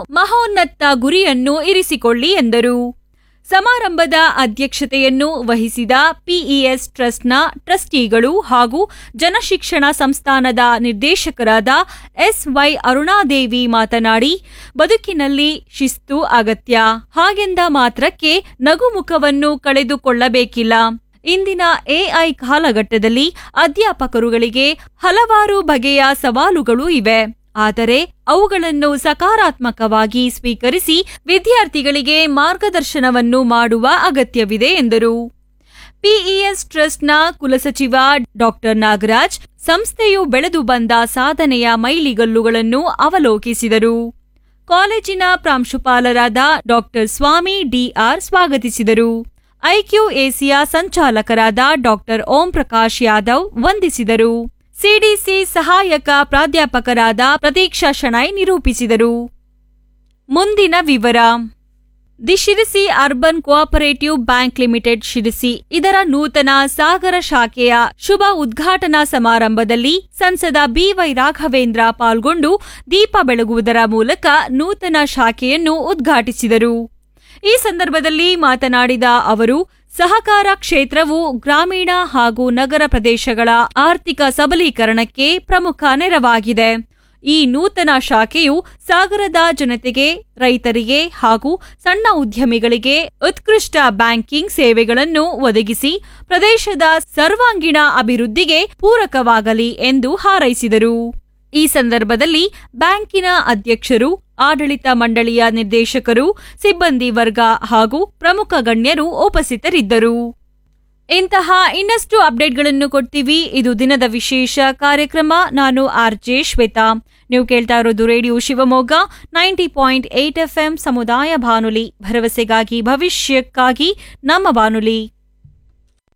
ಮಹೋನ್ನತ ಗುರಿಯನ್ನು ಇರಿಸಿಕೊಳ್ಳಿ ಎಂದರು ಸಮಾರಂಭದ ಅಧ್ಯಕ್ಷತೆಯನ್ನು ವಹಿಸಿದ ಪಿಇಎಸ್ ಟ್ರಸ್ಟ್ನ ಟ್ರಸ್ಟಿಗಳು ಹಾಗೂ ಜನಶಿಕ್ಷಣ ಸಂಸ್ಥಾನದ ನಿರ್ದೇಶಕರಾದ ಎಸ್ವೈ ಅರುಣಾದೇವಿ ಮಾತನಾಡಿ ಬದುಕಿನಲ್ಲಿ ಶಿಸ್ತು ಅಗತ್ಯ ಹಾಗೆಂದ ಮಾತ್ರಕ್ಕೆ ನಗುಮುಖವನ್ನು ಕಳೆದುಕೊಳ್ಳಬೇಕಿಲ್ಲ ಇಂದಿನ ಎಐ ಕಾಲಘಟ್ಟದಲ್ಲಿ ಅಧ್ಯಾಪಕರುಗಳಿಗೆ ಹಲವಾರು ಬಗೆಯ ಸವಾಲುಗಳು ಇವೆ ಆದರೆ ಅವುಗಳನ್ನು ಸಕಾರಾತ್ಮಕವಾಗಿ ಸ್ವೀಕರಿಸಿ ವಿದ್ಯಾರ್ಥಿಗಳಿಗೆ ಮಾರ್ಗದರ್ಶನವನ್ನು ಮಾಡುವ ಅಗತ್ಯವಿದೆ ಎಂದರು ಪಿಇಎಸ್ ಟ್ರಸ್ಟ್ನ ಕುಲಸಚಿವ ಡಾಕ್ಟರ್ ನಾಗರಾಜ್ ಸಂಸ್ಥೆಯು ಬೆಳೆದು ಬಂದ ಸಾಧನೆಯ ಮೈಲಿಗಲ್ಲುಗಳನ್ನು ಅವಲೋಕಿಸಿದರು ಕಾಲೇಜಿನ ಪ್ರಾಂಶುಪಾಲರಾದ ಡಾಕ್ಟರ್ ಸ್ವಾಮಿ ಡಿಆರ್ ಸ್ವಾಗತಿಸಿದರು ಐಕ್ಯೂಎಸಿಯ ಸಂಚಾಲಕರಾದ ಡಾಕ್ಟರ್ ಓಂ ಪ್ರಕಾಶ್ ಯಾದವ್ ವಂದಿಸಿದರು ಸಿಡಿಸಿ ಸಹಾಯಕ ಪ್ರಾಧ್ಯಾಪಕರಾದ ಪ್ರತೀಕ್ಷಾ ಶಣೈ ನಿರೂಪಿಸಿದರು ಮುಂದಿನ ವಿವರ the Sirsi urban cooperative bank limited Sirsi ಇದರ ನೂತನ ಸಾಗರ ಶಾಖೆಯ ಶುಭ ಉದ್ಘಾಟನಾ ಸಮಾರಂಭದಲ್ಲಿ ಸಂಸದ ಬಿವೈ ರಾಘವೇಂದ್ರ ಪಾಲ್ಗೊಂಡು ದೀಪ ಬೆಳಗುವುದರ ಮೂಲಕ ನೂತನ ಶಾಖೆಯನ್ನು ಉದ್ಘಾಟಿಸಿದರು ಈ ಸಂದರ್ಭದಲ್ಲಿ ಮಾತನಾಡಿದ ಅವರು ಸಹಕಾರ ಕ್ಷೇತ್ರವು ಗ್ರಾಮೀಣ ಹಾಗೂ ನಗರ ಪ್ರದೇಶಗಳ ಆರ್ಥಿಕ ಸಬಲೀಕರಣಕ್ಕೆ ಪ್ರಮುಖ ನೆರವಾಗಿದೆ ಈ ನೂತನ ಶಾಖೆಯು ಸಾಗರದ ಜನತೆಗೆ ರೈತರಿಗೆ ಹಾಗೂ ಸಣ್ಣ ಉದ್ಯಮಿಗಳಿಗೆ ಉತ್ಕೃಷ್ಟ ಬ್ಯಾಂಕಿಂಗ್ ಸೇವೆಗಳನ್ನು ಒದಗಿಸಿ ಪ್ರದೇಶದ ಸರ್ವಾಂಗೀಣ ಅಭಿವೃದ್ಧಿಗೆ ಪೂರಕವಾಗಲಿ ಎಂದು ಹಾರೈಸಿದರು ಈ ಸಂದರ್ಭದಲ್ಲಿ ಬ್ಯಾಂಕಿನ ಅಧ್ಯಕ್ಷರು ಆಡಳಿತ ಮಂಡಳಿಯ ನಿರ್ದೇಶಕರು ಸಿಬ್ಬಂದಿ ವರ್ಗ ಹಾಗೂ ಪ್ರಮುಖ ಗಣ್ಯರು ಉಪಸ್ಥಿತರಿದ್ದರು ಇಂತಹ ಇನ್ನಷ್ಟು ಅಪ್ಡೇಟ್ಗಳನ್ನು ಕೊಡ್ತೀವಿ ಇದು ದಿನದ ವಿಶೇಷ ಕಾರ್ಯಕ್ರಮ ನಾನು ಆರ್ ಜೆ ಶ್ವೇತಾ ನೀವು ಕೇಳ್ತಾ ಇರೋದು radio Shivamogga ninety point eight F ಸಮುದಾಯ ಬಾನುಲಿ ಭರವಸೆಗಾಗಿ ಭವಿಷ್ಯಕ್ಕಾಗಿ ನಮ್ಮ ಬಾನುಲಿ